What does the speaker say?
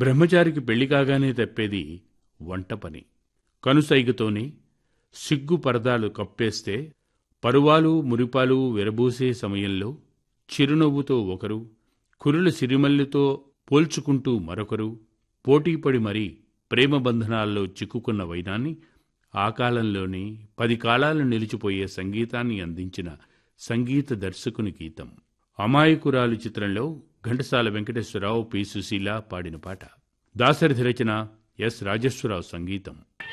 బ్రహ్మచారికి పెళ్లి కాగానే తప్పేది వంట పని కనుసైగతోనే సిగ్గు పరదాలు కప్పేస్తే పరువాలు మురిపాలు విరబూసే సమయంలో చిరునవ్వుతో ఒకరు కురుల సిరిమల్లితో పోల్చుకుంటూ మరొకరు పోటీపడి మరీ ప్రేమ బంధనాల్లో చిక్కుకున్న వైనాన్ని ఆ కాలంలోనే పది కాలాలు నిలిచిపోయే సంగీతాన్ని అందించిన సంగీత దర్శకుని గీతం అమాయకురాలు చిత్రంలో ఘంటసాల వెంకటేశ్వరరావు పి సుశీల పాడిన పాట దాశరథి రచన ఎస్ రాజేశ్వరరావు సంగీతం